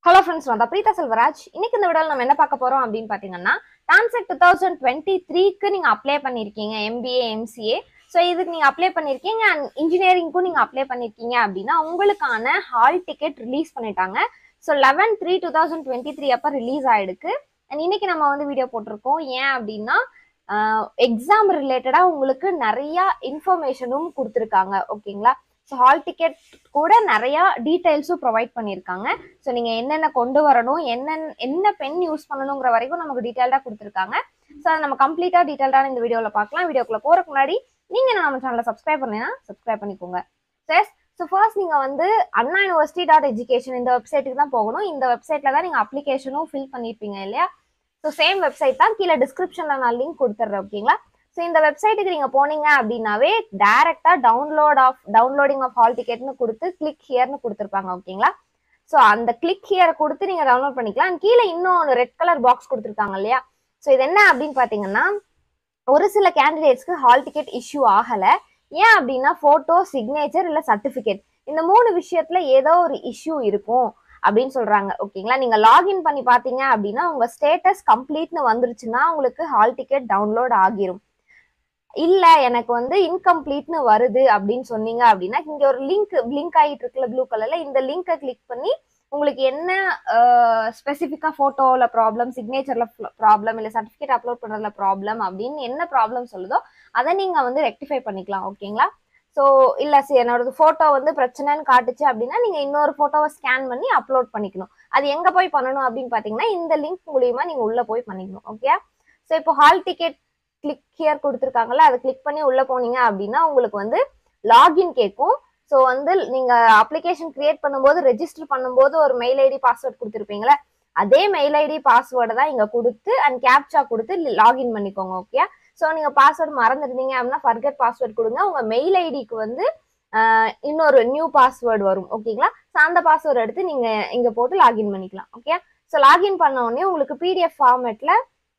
hello friends நான் தான் பிரீதா செல்வராஜ் இன்னைக்கு இந்த விடால் நம்ம என்ன பார்க்க போறோம் அப்படின்னு பாத்தீங்கன்னா டான்செட் டூ தௌசண்ட் டுவெண்ட்டி த்ரீக்கு நீங்க அப்ளை பண்ணிருக்கீங்க எம்பிஏ எம்சிஏ ஸோ இதுக்கு நீங்க அப்ளை பண்ணிருக்கீங்க அண்ட் இன்ஜினியரிங்க்கும் நீங்க அப்ளை பண்ணிருக்கீங்க அப்படின்னா உங்களுக்கான ஹால் டிக்கெட் ரிலீஸ் பண்ணிட்டாங்க so eleven three two thousand twenty three அப்போ ரிலீஸ் ஆயிடுக்கு அண்ட் இன்னைக்கு நம்ம வந்து வீடியோ போட்டிருக்கோம் ஏன் அப்படின்னா எக்ஸாம் ரிலேட்டடா உங்களுக்கு நிறைய இன்ஃபர்மேஷனும் கொடுத்துருக்காங்க ஓகேங்களா ஸோ ஹால் டிக்கெட் கூட நிறைய டீடைல்ஸும் ப்ரொவைட் பண்ணியிருக்காங்க ஸோ நீங்க என்னென்ன கொண்டு வரணும் என்னென்ன என்ன பென் யூஸ் பண்ணணுங்கிற வரைக்கும் நமக்கு டீட்டெயில்டாக கொடுத்துருக்காங்க ஸோ அதை நம்ம கம்ப்ளீட்டாக டீட்டெயில்டான இந்த வீடியோவில் பார்க்கலாம் வீடியோக்குள்ள போறதுக்கு முன்னாடி நீங்க என்ன நம்ம சேனலை சப்ஸ்கிரைப் பண்ணீங்கன்னா சப்ஸ்கிரைப் பண்ணிக்கோங்க எஸ் ஸோ ஃபர்ஸ்ட் நீங்கள் வந்து அண்ணா யூனிவர்சிட்டி டாட் எஜுகேஷன் இந்த வெப்சைட்டுக்கு தான் போகணும் இந்த வெப்சைட்டில் தான் நீங்கள் அப்ளிகேஷனும் ஃபில் பண்ணியிருப்பீங்க இல்லையா ஸோ சேம் வெப்சைட் தான் கீழே டிஸ்கிரிப்ஷனில் நான் லிங்க் கொடுத்துட்றேன் ஓகேங்களா ஸோ இந்த வெப்சைட்டுக்கு நீங்கள் போனீங்க அப்படின்னாவே டேரெக்டாக download of downloading of hall டிக்கெட்னு கொடுத்து கிளிக் ஹியர்னு கொடுத்துருப்பாங்க ஓகேங்களா ஸோ அந்த கிளிக் ஹியரை கொடுத்து நீங்கள் டவுன்லோட் பண்ணிக்கலாம் And கீழே இன்னும் ரெட் கலர் பாக்ஸ் கொடுத்துருக்காங்க இல்லையா ஸோ இது என்ன அப்படின்னு பார்த்தீங்கன்னா ஒரு சில கேண்டிடேட்ஸ்க்கு ஹால் டிக்கெட் இஷ்யூ ஆகலை ஏன் அப்படின்னா ஃபோட்டோ சிக்னேச்சர் இல்லை சர்டிஃபிகேட் இந்த மூணு விஷயத்துல ஏதோ ஒரு இஷ்யூ இருக்கும் அப்படின்னு சொல்றாங்க ஓகேங்களா நீங்க லாகின் பண்ணி பாத்தீங்க அப்படின்னா உங்க ஸ்டேட்டஸ் கம்ப்ளீட்னு வந்துருச்சுன்னா உங்களுக்கு ஹால் டிக்கெட் டவுன்லோட் ஆகிரும் இல்ல எனக்கு வந்து இன்கம்ப்ளீட்னு வருது அப்படின்னு சொன்னீங்க அப்படின்னா இங்க ஒரு லிங்க் லிங்க் ஆகிட்டு இருக்குல்ல ப்ளூ கலர்ல இந்த லிங்கை கிளிக் பண்ணி உங்களுக்கு என்ன ஸ்பெசிஃபிக்கா போட்டோல ப்ராப்ளம் சிக்னேச்சர்ல ப்ராப்ளம் இல்ல சர்டிஃபிகேட் அப்லோட் பண்றதுல ப்ராப்ளம் அப்படின்னு என்ன ப்ராப்ளம் சொல்லுதோ அதை நீங்க வந்து ரெக்டிஃபை பண்ணிக்கலாம் ஓகேங்களா ஸோ இல்ல சரி என்னோட போட்டோ வந்து பிரச்சனைன்னு காட்டுச்சு அப்படின்னா நீங்க இன்னொரு போட்டோவை ஸ்கேன் பண்ணி அப்லோட் பண்ணிக்கணும் அது எங்க போய் பண்ணணும் அப்படின்னு பாத்தீங்கன்னா இந்த லிங்க் மூலியமா நீங்க உள்ள போய் பண்ணிக்கணும் ஓகே ஸோ இப்போ ஹால் டிக்கெட் கிளிக் ஹியர் கொடுத்துருக்காங்கல்ல அதை கிளிக் பண்ணி உள்ள போனீங்க அப்படின்னா உங்களுக்கு வந்து லாகின் கேட்கும் ஸோ வந்து நீங்க அப்ளிகேஷன் கிரியேட் பண்ணும்போது ரெஜிஸ்டர் பண்ணும்போது ஒரு மெயில் ஐடி பாஸ்வேர்ட் கொடுத்துருப்பீங்களே அதே மெயில் ஐடி பாஸ்வேர்டை தான் இங்க கொடுத்து அண்ட் கேப்சா கொடுத்து லாகின் பண்ணிக்கோங்க ஓகே ஸோ நீங்க பாஸ்வேர்ட் மறந்துருந்தீங்க அப்படின்னா ஃபர்கெட் பாஸ்வேர்ட் கொடுங்க உங்க மெயில் ஐடிக்கு வந்து ஆஹ், இன்னொரு நியூ பாஸ்வேர்டு வரும் ஓகேங்களா ஸோ அந்த பாஸ்வேர்டு எடுத்து நீங்க இங்க போட்டு லாகின் பண்ணிக்கலாம் ஓகே ஸோ லாகின் பண்ண உடனே உங்களுக்கு பிடிஎஃப் ஃபார்மேட்ல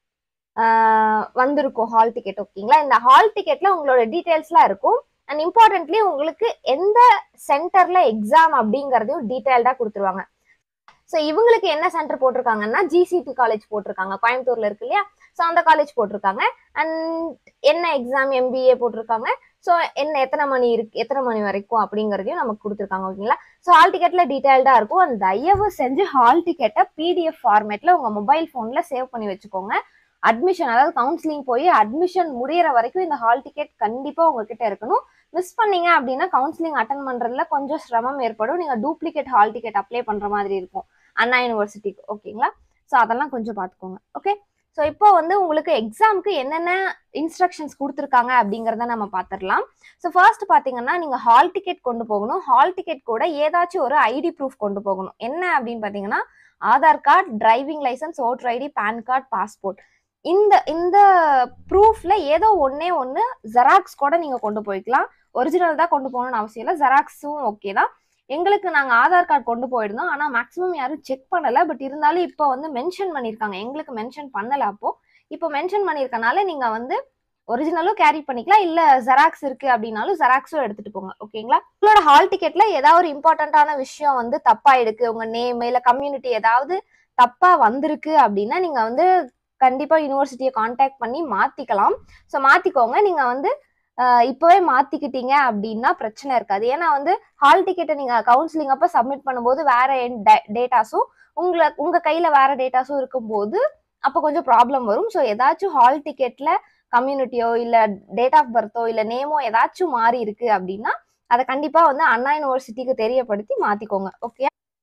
வந்திருக்கும் ஹால் டிக்கெட் ஓகேங்களா இந்த ஹால் டிக்கெட்ல உங்களோட டீடைல்ஸ்லாம் இருக்கும் அண்ட் இம்பார்ட்டன்ட்லி உங்களுக்கு எந்த சென்டர்ல எக்ஸாம் அப்படிங்கறதையும் டீடைல்டா கொடுத்துருவாங்க ஸோ இவங்களுக்கு என்ன சென்டர் போட்டிருக்காங்கன்னா ஜிசிடி காலேஜ் போட்டிருக்காங்க கோயம்புத்தூர்ல இருக்கு இல்லையா ஸோ அந்த காலேஜ் போட்டிருக்காங்க அண்ட் என்ன எக்ஸாம் எம்பிஏ போட்டிருக்காங்க ஸோ என்ன எத்தனை மணி இருக்கு எத்தனை மணி வரைக்கும் அப்படிங்கறதையும் நமக்கு கொடுத்துருக்காங்க ஓகேங்களா ஸோ ஹால் டிக்கெட்ல டீடைல்டா இருக்கும் அந்த தயவு செஞ்சு ஹால் டிக்கெட்டை பிடிஎஃப் ஃபார்மேட்ல உங்க மொபைல் ஃபோன்ல சேவ் பண்ணி வச்சுக்கோங்க அட்மிஷன் அதாவது கவுன்சிலிங் போய் அட்மிஷன் முடியிற வரைக்கும் இந்த ஹால் டிக்கெட் கண்டிப்பா உங்ககிட்ட இருக்கணும் மிஸ் பண்ணீங்க அப்படின்னா கவுன்சிலிங் அட்டன் பண்றதுல கொஞ்சம் சிரமம் ஏற்படும் நீங்க டூப்ளிகேட் ஹால் டிக்கெட் அப்ளை பண்ற மாதிரி இருக்கும் அண்ணா யூனிவர்சிட்டிக்கு ஓகேங்களா ஸோ அதெல்லாம் கொஞ்சம் பார்த்துக்கோங்க ஓகே ஸோ இப்போ வந்து உங்களுக்கு எக்ஸாம்க்கு என்னென்ன இன்ஸ்ட்ரக்ஷன்ஸ் கொடுத்துருக்காங்க அப்படிங்கிறத நம்ம பார்த்துடலாம் ஸோ ஃபர்ஸ்ட் பார்த்தீங்கன்னா நீங்கள் ஹால் டிக்கெட் கொண்டு போகணும் ஹால் டிக்கெட் கூட ஏதாச்சும் ஒரு ஐடி ப்ரூஃப் கொண்டு போகணும் என்ன அப்படின்னு பார்த்தீங்கன்னா Aadhaar card driving licence voter ID PAN card passport இந்த இந்த ப்ரூஃப்ல ஏதோ ஒன்னே ஒன்று ஜெராக்ஸ் கூட நீங்கள் கொண்டு போய்க்கலாம் ஒரிஜினல் தான் கொண்டு போகணும்னு அவசியம் இல்லை ஜெராக்ஸும் ஓகே தான் எங்களுக்கு நாங்கள் ஆதார் கார்டு கொண்டு போயிருந்தோம் ஆனால் மேக்ஸிமம் யாரும் செக் பண்ணலை பட் இருந்தாலும் இப்போ வந்து மென்ஷன் பண்ணியிருக்காங்க எங்களுக்கு மென்ஷன் பண்ணலை அப்போ இப்போ மென்ஷன் பண்ணியிருக்கனால நீங்கள் வந்து ஒரிஜினலும் கேரி பண்ணிக்கலாம் இல்லை ஜெராக்ஸ் இருக்கு அப்படின்னாலும் ஜெராக்ஸும் எடுத்துட்டு போங்க ஓகேங்களா உங்களோட ஹால் டிக்கெட்ல ஏதாவது ஒரு இம்பார்ட்டண்ட்டான விஷயம் வந்து தப்பா இருக்கு உங்க நேம் இல்லை கம்யூனிட்டி ஏதாவது தப்பா வந்திருக்கு அப்படின்னா நீங்க வந்து கண்டிப்பா யூனிவர்சிட்டியை காண்டாக்ட் பண்ணி மாத்திக்கலாம் ஸோ மாத்திக்கோங்க நீங்க வந்து ஆஹ் இப்பவே மாத்திக்கிட்டீங்க அப்படின்னா பிரச்சனை இருக்காது ஏன்னா வந்து ஹால் டிக்கெட்டை நீங்க கவுன்சிலிங் அப்ப சப்மிட் பண்ணும்போது வேற டேட்டாஸும் உங்களை உங்க கையில வேற டேட்டாஸும் இருக்கும்போது அப்போ கொஞ்சம் ப்ராப்ளம் வரும் ஸோ ஏதாச்சும் ஹால் டிக்கெட்ல கம்யூனிட்டியோ இல்ல டேட் ஆஃப் பர்த்தோ இல்ல நேமோ ஏதாச்சும் மாறி இருக்கு அப்படின்னா அதை கண்டிப்பா வந்து அண்ணா யூனிவர்சிட்டிக்கு தெரியப்படுத்தி மாத்திக்கோங்க ஓகே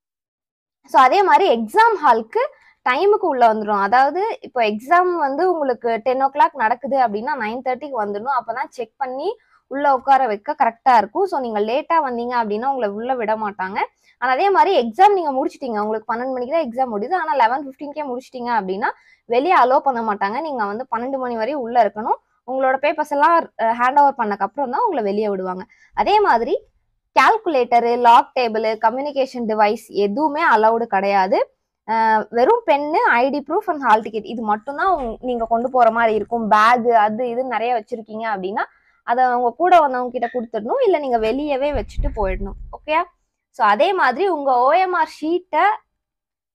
ஸோ அதே மாதிரி எக்ஸாம் ஹாலுக்கு டைமுக்கு உள்ள வந்துடும் அதாவது இப்போ எக்ஸாம் வந்து உங்களுக்கு டென் ஓ கிளாக் நடக்குது அப்படின்னா நைன் தேர்ட்டிக்கு வந்துடணும் அப்பதான் செக் பண்ணி உள்ள உட்கார வைக்க கரெக்டா இருக்கும் ஸோ நீங்க லேட்டா வந்தீங்க அப்படின்னா உங்களை உள்ள விட மாட்டாங்க ஆனா அதே மாதிரி எக்ஸாம் நீங்க முடிச்சிட்டீங்க உங்களுக்கு பன்னெண்டு மணிக்கு தான் எக்ஸாம் முடியுது ஆனா லெவன் ஃபிஃப்டீன்கே முடிச்சிட்டீங்க அப்படின்னா வெளியே அலோவ் பண்ண மாட்டாங்க நீங்க வந்து பன்னெண்டு மணி வரையும் உள்ள இருக்கணும் உங்களோட பேப்பர்ஸ் எல்லாம் ஹேண்ட் ஓவர் பண்ணக்கு அப்புறம் தான் உங்களை வெளியே விடுவாங்க அதே மாதிரி calculator log table communication device எதுவுமே அலௌடு கிடையாது அஹ் வெறும் pen ID proof and hall ticket இது மட்டும்தான் உங்க- நீங்க கொண்டு போற மாதிரி இருக்கும் பேக் அது இது நிறைய வச்சிருக்கீங்க அப்படின்னா அதை அவங்க கூட வந்தவங்க கிட்ட கொடுத்துடணும் இல்லை நீங்க வெளியவே வச்சுட்டு போயிடணும் ஓகே ஸோ அதே மாதிரி உங்க ஓஎம்ஆர் ஷீட்டை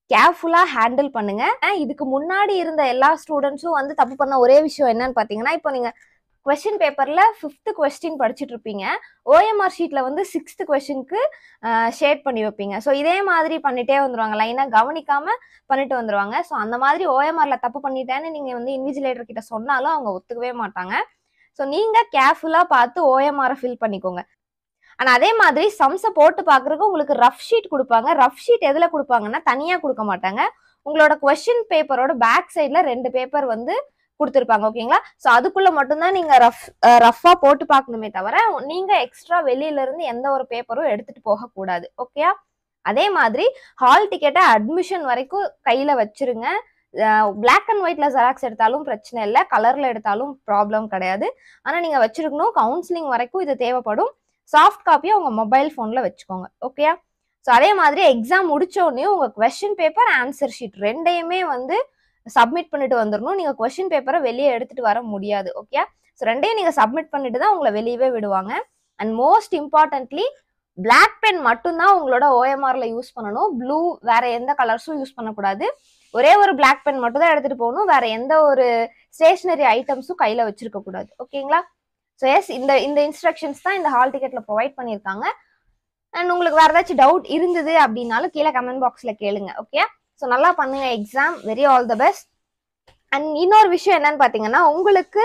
கேர்ஃபுல்லா ஹேண்டில் பண்ணுங்க அஹ் இதுக்கு முன்னாடி இருந்த எல்லா ஸ்டூடெண்ட்ஸும் வந்து தப்பு பண்ண ஒரே விஷயம் என்னன்னு பாத்தீங்கன்னா இப்போ நீங்க கொஸ்டின் பேப்பர்ல ஃபிஃப்த் கொஸ்டின் படிச்சுட்டு இருப்பீங்க ஓஎம்ஆர் ஷீட்ல வந்து சிக்ஸ்த் கொஸ்டினுக்கு ஷேட் பண்ணி வைப்பீங்க ஸோ இதே மாதிரி பண்ணிட்டே வந்துருவாங்க லைனா கவனிக்காம பண்ணிட்டு வந்துருவாங்க ஸோ அந்த மாதிரி ஓஎம்ஆர்ல தப்பு பண்ணிட்டேன்னு நீங்க வந்து இன்விஜிலேட்டர் கிட்ட சொன்னாலும் அவங்க ஒத்துக்கவே மாட்டாங்க ஸோ நீங்க கேர்ஃபுல்லா பார்த்து ஓஎம்ஆரை ஃபில் பண்ணிக்கோங்க ஆனா அதே மாதிரி சம்ஸை போட்டு பார்க்கறதுக்கு உங்களுக்கு ரஃப் ஷீட் கொடுப்பாங்க ரஃப் ஷீட் எதுல கொடுப்பாங்கன்னா தனியா கொடுக்க மாட்டாங்க உங்களோட கொஸ்டின் பேப்பரோட பேக் சைட்ல ரெண்டு பேப்பர் வந்து கொடுத்துருப்பாங்க ஓகேங்களா ஸோ அதுக்குள்ள மட்டும்தான் நீங்க ரஃப் ரஃபா போட்டு பார்க்கணுமே தவிர நீங்க எக்ஸ்ட்ரா வெளியில இருந்து எந்த ஒரு பேப்பரும் எடுத்துட்டு போக கூடாது ஓகேயா அதே மாதிரி ஹால் டிக்கெட்டை அட்மிஷன் வரைக்கும் கையில வச்சிருங்க பிளாக் அண்ட் ஒயிட்ல ஜெராக்ஸ் எடுத்தாலும் பிரச்சனை இல்லை கலர்ல எடுத்தாலும் ப்ராப்ளம் கிடையாது ஆனா நீங்க வச்சிருக்கணும் கவுன்சிலிங் வரைக்கும் இது தேவைப்படும் சாஃப்ட் காப்பியை உங்க மொபைல் ஃபோன்ல வச்சுக்கோங்க ஓகேயா ஸோ அதே மாதிரி எக்ஸாம் முடிச்ச உடனே உங்க கொஸ்டின் பேப்பர் ஆன்சர் ஷீட் ரெண்டையுமே வந்து சப்மிட் பண்ணிட்டு வந்துடணும் நீங்க கொஸ்டின் பேப்பரை வெளியே எடுத்துட்டு வர முடியாது ஓகே ஸோ ரெண்டையும் நீங்க சப்மிட் பண்ணிட்டு தான் உங்களை வெளியவே விடுவாங்க and most importantly black pen மட்டும்தான் உங்களோட ஓஎம்ஆர்ல யூஸ் பண்ணணும் ப்ளூ வேற எந்த கலர்ஸும் யூஸ் பண்ணக்கூடாது ஒரே ஒரு பிளாக் பென் மட்டும் தான் எடுத்துட்டு போகணும் வேற எந்த ஒரு ஸ்டேஷனரி ஐட்டம்ஸும் கையில வச்சிருக்க கூடாது ஓகேங்களா ஸோ எஸ் இந்த இந்த இன்ஸ்ட்ரக்ஷன்ஸ் தான் இந்த ஹால் டிக்கெட்ல ப்ரொவைட் பண்ணியிருக்காங்க அண்ட் உங்களுக்கு வேற ஏதாச்சும் டவுட் இருந்தது அப்படின்னாலும் கீழே கமெண்ட் பாக்ஸ்ல கேளுங்க ஓகே ஸோ நல்லா பண்ணுங்க exam very all the best and இன்னொரு விஷயம் என்னன்னு பார்த்தீங்கன்னா உங்களுக்கு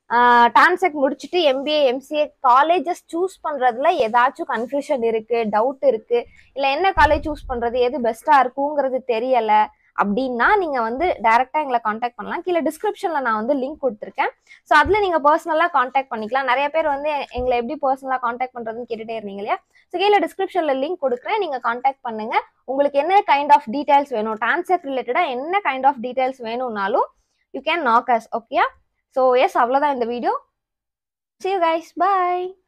டான்செக் முடிச்சுட்டு எம்பிஏ எம்சிஏ காலேஜஸ் சூஸ் பண்றதுல ஏதாச்சும் கன்ஃபியூஷன் இருக்கு டவுட் இருக்கு இல்லை என்ன காலேஜ் சூஸ் பண்றது எது பெஸ்டா இருக்குங்கிறது தெரியல அப்படின்னா நீங்க வந்து டைரக்டா எங்களை காண்டாக்ட் பண்ணலாம் கீழே டிஸ்கிரிப்ஷன்ல நான் வந்து லிங்க் கொடுத்துருக்கேன் ஸோ அதுல நீங்க பர்சனலா காண்டாக்ட் பண்ணிக்கலாம் நிறைய பேர் வந்து எங்களை எப்படி பர்சனலா காண்டாக்ட் பண்றதுன்னு கேட்டுட்டே இருந்தீங்க இல்லையா ஸோ கீழே டிஸ்கிரிப்ஷன்ல லிங்க் கொடுக்குறேன் நீங்க காண்டாக்ட் பண்ணுங்க உங்களுக்கு என்ன கைண்ட் ஆஃப் டீடைல்ஸ் வேணும் டான்செட் ரிலேட்டடா என்ன கைண்ட் ஆஃப் டீடைல்ஸ் வேணும்னாலும் you can knock us okay so yes அவ்வளோதான் இந்த video see you guys bye